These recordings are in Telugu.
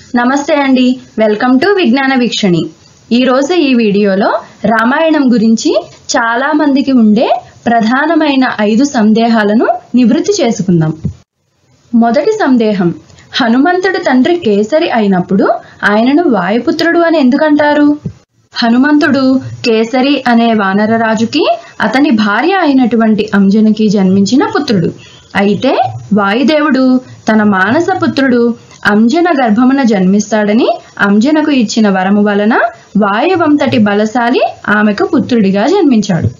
నమస్తే అండి వెల్కమ్ టు విజ్ఞాన వీక్షణి ఈరోజు ఈ వీడియోలో రామాయణం గురించి చాలా మందికి ఉండే ప్రధానమైన ఐదు సందేహాలను నివృత్తి చేసుకుందాం మొదటి సందేహం హనుమంతుడి తండ్రి కేసరి అయినప్పుడు ఆయనను వాయుపుత్రుడు అని ఎందుకంటారు హనుమంతుడు కేసరి అనే వానరరాజుకి అతని భార్య అయినటువంటి అంజనకి జన్మించిన పుత్రుడు అయితే వాయుదేవుడు తన మానస పుత్రుడు అంజన గర్భమున జన్మిస్తాడని అంజనకు ఇచ్చిన వరము వలన వాయువంతటి బలశాలి ఆమెకు పుత్రుడిగా జన్మించాడు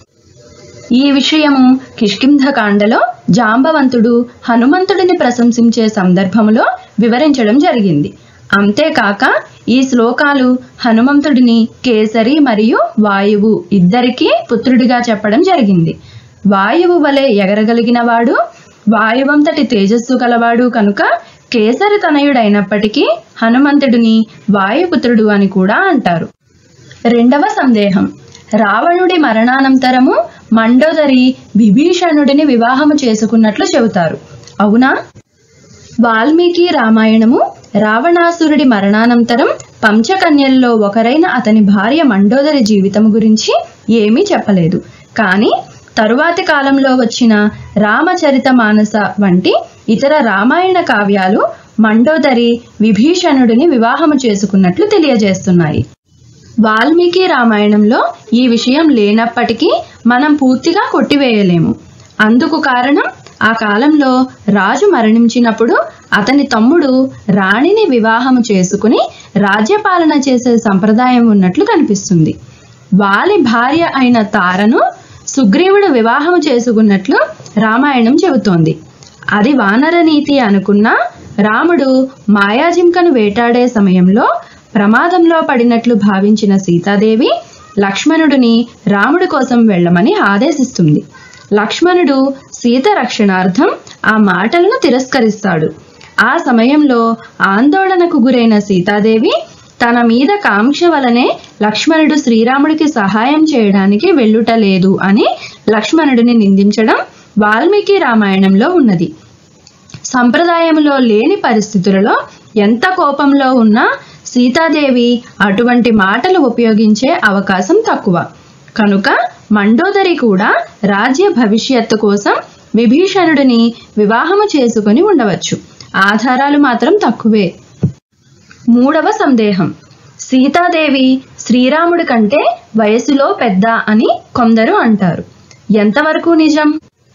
ఈ విషయము కిష్కింధకాండలో జాంబవంతుడు హనుమంతుడిని ప్రశంసించే సందర్భములో వివరించడం జరిగింది అంతేకాక ఈ శ్లోకాలు హనుమంతుడిని కేసరి మరియు వాయువు ఇద్దరికీ పుత్రుడిగా చెప్పడం జరిగింది వాయువు వలె ఎగరగలిగిన వాడు వాయువంతటి తేజస్సు గలవాడు కనుక కేసరి తనయుడైనప్పటికీ హనుమంతుడిని వాయుపుత్రుడు అని కూడా అంటారు రెండవ సందేహం రావణుడి మరణానంతరము మండోదరి విభీషణుడిని వివాహము చేసుకున్నట్లు చెబుతారు అవునా వాల్మీకి రామాయణము రావణాసురుడి మరణానంతరం పంచకన్యల్లో ఒకరైన అతని భార్య మండోదరి జీవితం గురించి ఏమీ చెప్పలేదు కానీ తరువాతి కాలంలో వచ్చిన రామచరిత మానస వంటి ఇతర రామాయణ కావ్యాలు మండోదరి విభీషణుడిని వివాహము చేసుకున్నట్లు తెలియజేస్తున్నాయి వాల్మీకి రామాయణంలో ఈ విషయం లేనప్పటికీ మనం పూర్తిగా కొట్టివేయలేము అందుకు కారణం ఆ కాలంలో రాజు మరణించినప్పుడు అతని తమ్ముడు రాణిని వివాహము చేసుకుని రాజ్యపాలన చేసే సంప్రదాయం ఉన్నట్లు కనిపిస్తుంది వాలి భార్య అయిన తారను సుగ్రీవుడు వివాహము చేసుకున్నట్లు రామాయణం చెబుతోంది అది వానర నీతి అనుకున్నా రాముడు మాయాజింకను వేటాడే సమయంలో ప్రమాదంలో పడినట్లు భావించిన సీతాదేవి లక్ష్మణుడిని రాముడి కోసం వెళ్ళమని ఆదేశిస్తుంది లక్ష్మణుడు సీత రక్షణార్థం ఆ మాటలను తిరస్కరిస్తాడు ఆ సమయంలో ఆందోళనకు గురైన సీతాదేవి తన మీద కాంక్ష వలనే లక్ష్మణుడు శ్రీరాముడికి సహాయం చేయడానికి వెళ్ళుట లేదు అని లక్ష్మణుడిని నిందించడం వాల్మీకి రామాయణంలో ఉన్నది సంప్రదాయంలో లేని పరిస్థితులలో ఎంత కోపంలో ఉన్నా సీతాదేవి అటువంటి మాటలు ఉపయోగించే అవకాశం తక్కువ కనుక మండోదరి కూడా రాజ్య భవిష్యత్తు కోసం విభీషణుడిని వివాహము చేసుకుని ఉండవచ్చు ఆధారాలు మాత్రం తక్కువే మూడవ సందేహం సీతాదేవి శ్రీరాముడి కంటే వయసులో పెద్ద అని కొందరు అంటారు ఎంతవరకు నిజం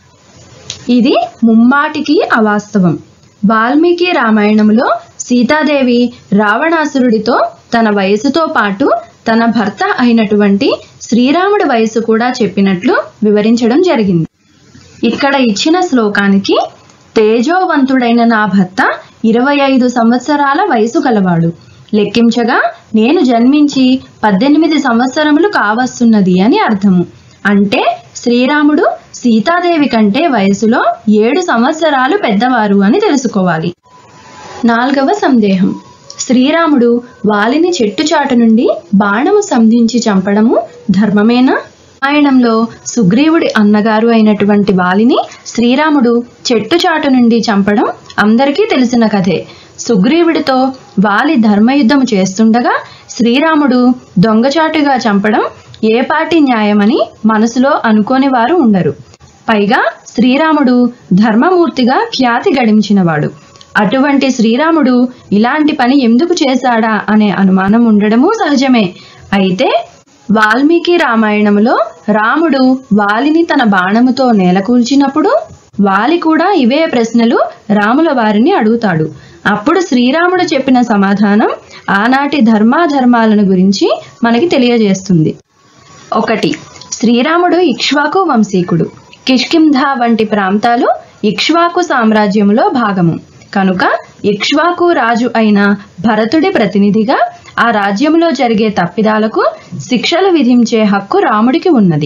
ఇది ముమ్మాటికి అవాస్తవం వాల్మీకి రామాయణంలో సీతాదేవి రావణాసురుడితో తన వయసుతో పాటు తన భర్త అయినటువంటి శ్రీరాముడి వయసు కూడా చెప్పినట్లు వివరించడం జరిగింది ఇక్కడ ఇచ్చిన శ్లోకానికి తేజోవంతుడైన నా భర్త ఇరవై ఐదు సంవత్సరాల వయసు గలవాడు లెక్కించగా నేను జన్మించి పద్దెనిమిది సంవత్సరములు కావస్తున్నది అని అర్థము అంటే శ్రీరాముడు సీతాదేవి కంటే వయసులో ఏడు సంవత్సరాలు పెద్దవారు అని తెలుసుకోవాలి నాలుగవ సందేహం శ్రీరాముడు వాలిని చెట్టు చాటు నుండి బాణము సంధించి చంపడము ధర్మమేనా రామాయణంలో సుగ్రీవుడి అన్నగారు అయినటువంటి వాలిని శ్రీరాముడు చెట్టు చాటు నుండి చంపడం అందరికీ తెలిసిన కథే సుగ్రీవుడితో వాలి ధర్మయుద్ధం చేస్తుండగా శ్రీరాముడు దొంగచాటుగా చంపడం ఏపాటి న్యాయమని మనసులో అనుకోని వారు ఉండరు పైగా శ్రీరాముడు ధర్మమూర్తిగా ఖ్యాతి గడించినవాడు అటువంటి శ్రీరాముడు ఇలాంటి పని ఎందుకు చేశాడా అనే అనుమానం ఉండడము సహజమే అయితే వాల్మీకి రామాయణములో రాముడు వాలిని తన బాణముతో నేలకూల్చినప్పుడు వాలి కూడా ఇవే ప్రశ్నలు రాముల వారిని అడుగుతాడు అప్పుడు శ్రీరాముడు చెప్పిన సమాధానం ఆనాటి ధర్మాధర్మాలను గురించి మనకి తెలియజేస్తుంది ఒకటి శ్రీరాముడు ఇక్ష్వాకు వంశీకుడు కిష్కింధ వంటి ప్రాంతాలు ఇక్ష్వాకు సామ్రాజ్యములో భాగము కనుక ఇక్ష్వాకు రాజు అయిన భరతుడి ప్రతినిధిగా ఆ రాజ్యంలో జరిగే తప్పిదాలకు శిక్షలు విధించే హక్కు రాముడికి ఉన్నది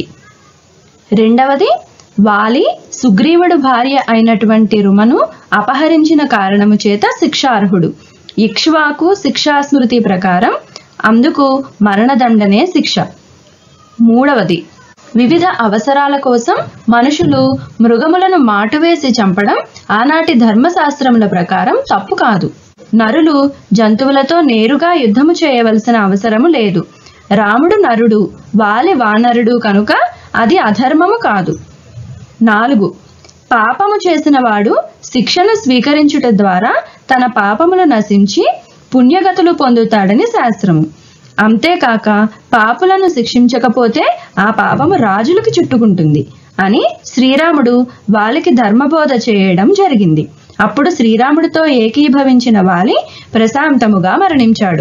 రెండవది వాలి సుగ్రీవుడు భార్య అయినటువంటి రుమను అపహరించిన కారణము చేత శిక్షార్హుడు ఇక్ష్వాకు శిక్షాస్మృతి ప్రకారం అందుకు మరణదండనే శిక్ష మూడవది వివిధ అవసరాల కోసం మనుషులు మృగములను మాటువేసి చంపడం ఆనాటి ధర్మశాస్త్రముల ప్రకారం తప్పు కాదు నరులు జంతువులతో నేరుగా యుద్ధము చేయవలసిన అవసరము లేదు రాముడు నరుడు వాలి వానరుడు కనుక అది అధర్మము కాదు నాలుగు పాపము చేసిన వాడు శిక్షను స్వీకరించుట ద్వారా తన పాపములు నశించి పుణ్యగతులు పొందుతాడని శాస్త్రము అంతేకాక పాపులను శిక్షించకపోతే ఆ పాపము రాజులకు చుట్టుకుంటుంది అని శ్రీరాముడు వాళ్ళకి ధర్మబోధ చేయడం జరిగింది అప్పుడు శ్రీరాముడితో ఏకీభవించిన వాలి ప్రశాంతముగా మరణించాడు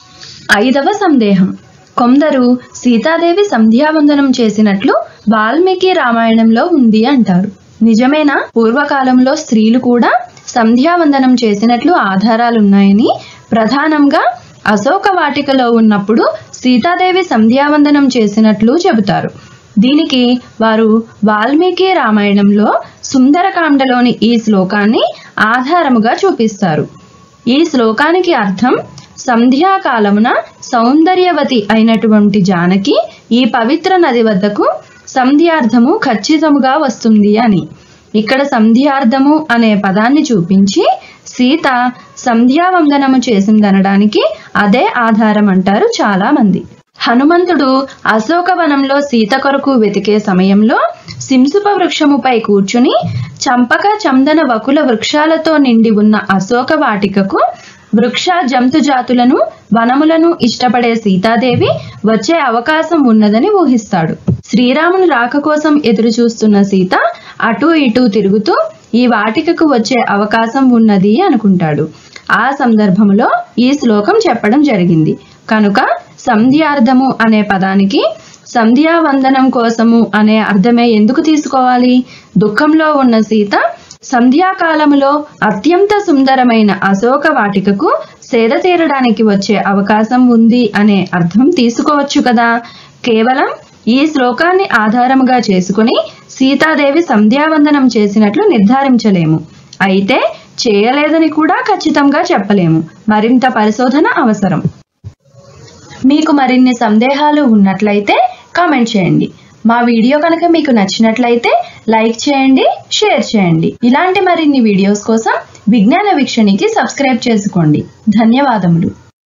ఐదవ సందేహం కొందరు సీతాదేవి సంధ్యావందనం చేసినట్లు వాల్మీకి రామాయణంలో ఉంది అంటారు నిజమేనా పూర్వకాలంలో స్త్రీలు కూడా సంధ్యావందనం చేసినట్లు ఆధారాలున్నాయని ప్రధానంగా అశోక వాటికలో ఉన్నప్పుడు సీతాదేవి సంధ్యావందనం చేసినట్లు చెబుతారు దీనికి వారు వాల్మీకి రామాయణంలో సుందరకాండలోని ఈ శ్లోకాన్ని ఆధారముగా చూపిస్తారు ఈ శ్లోకానికి అర్థం సంధ్యాకాలమున సౌందర్యవతి అయినటువంటి జానకి ఈ పవిత్ర నది వద్దకు సంధ్యార్థము ఖచ్చితముగా వస్తుంది అని ఇక్కడ సంధ్యార్థము అనే పదాన్ని చూపించి సీత సంధ్యావందనము చేసిందనడానికి అదే ఆధారం అంటారు చాలా మంది హనుమంతుడు అశోకవనంలో సీత కొరకు వెతికే సమయంలో సింసుప వృక్షముపై కూర్చుని చంపక చందన వకుల వృక్షాలతో నిండి ఉన్న అశోక వాటికకు వృక్ష జంతు జాతులను వనములను ఇష్టపడే సీతాదేవి వచ్చే అవకాశం ఉన్నదని ఊహిస్తాడు శ్రీరాముని రాక కోసం ఎదురు చూస్తున్న సీత అటూ ఇటూ తిరుగుతూ ఈ వాటికకు వచ్చే అవకాశం ఉన్నది అనుకుంటాడు ఆ సందర్భంలో ఈ శ్లోకం చెప్పడం జరిగింది కనుక సంధ్యార్థము అనే పదానికి సంధ్యావందనం కోసము అనే అర్థమే ఎందుకు తీసుకోవాలి దుఃఖంలో ఉన్న సీత సంధ్యాకాలములో అత్యంత సుందరమైన అశోక వాటికకు సేద తీరడానికి వచ్చే అవకాశం ఉంది అనే అర్థం తీసుకోవచ్చు కదా కేవలం ఈ శ్లోకాన్ని ఆధారముగా చేసుకుని సీతాదేవి సంధ్యావందనం చేసినట్లు నిర్ధారించలేము అయితే చేయలేదని కూడా ఖచ్చితంగా చెప్పలేము మరింత పరిశోధన అవసరం మీకు మరిన్ని సందేహాలు ఉన్నట్లయితే కామెంట్ చేయండి మా వీడియో కనుక మీకు నచ్చినట్లయితే లైక్ చేయండి షేర్ చేయండి ఇలాంటి మరిన్ని వీడియోస్ కోసం విజ్ఞాన వీక్షణికి సబ్స్క్రైబ్ చేసుకోండి ధన్యవాదములు